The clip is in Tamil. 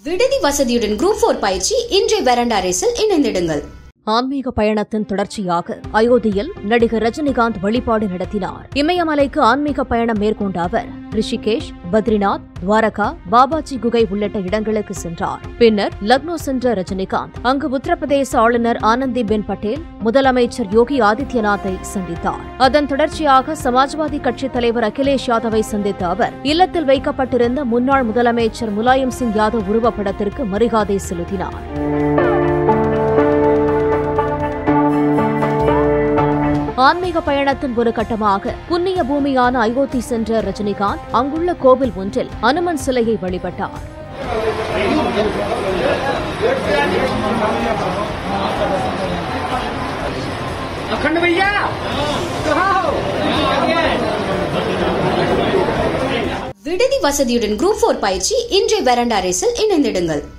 விடுதி வசதியுடன் குரூப் போர் பயிற்சி இன்றைய வெரண்டா ரேஸில் இணைந்திடுங்கள் ஆன்மீக பயணத்தின் தொடர்ச்சியாக அயோத்தியில் நடிகர் ரஜினிகாந்த் வழிபாடு நடத்தினார் இமயமலைக்கு ஆன்மீக பயணம் மேற்கொண்ட அவர் ரிஷிகேஷ் பத்ரிநாத் துவாரகா பாபாஜி குகை உள்ளிட்ட இடங்களுக்கு சென்றார் பின்னர் லக்னோ சென்ற ரஜினிகாந்த் அங்கு உத்தரப்பிரதேச ஆளுநர் ஆனந்திபென் பட்டேல் முதலமைச்சர் யோகி ஆதித்யநாத்தை சந்தித்தார் அதன் தொடர்ச்சியாக சமாஜ்வாதி கட்சித் தலைவர் அகிலேஷ் யாதவை சந்தித்த அவர் இல்லத்தில் வைக்கப்பட்டிருந்த முன்னாள் முதலமைச்சர் முலாயம் சிங் யாதவ் உருவப்படத்திற்கு மரியாதை செலுத்தினார் ஆன்மீக பயணத்தின் ஒரு கட்டமாக புண்ணிய பூமியான அயோத்தி சென்ற ரஜினிகாந்த் அங்குள்ள கோவில் ஒன்றில் அனுமன் சிலையை வழிபட்டார் अखंड भैया कहाँ हो விடுதி வசதியுடன் குரூப் போர் பயிற்சி இன்றைய வெரண்டா ரேஸில் இணைந்திடுங்கள்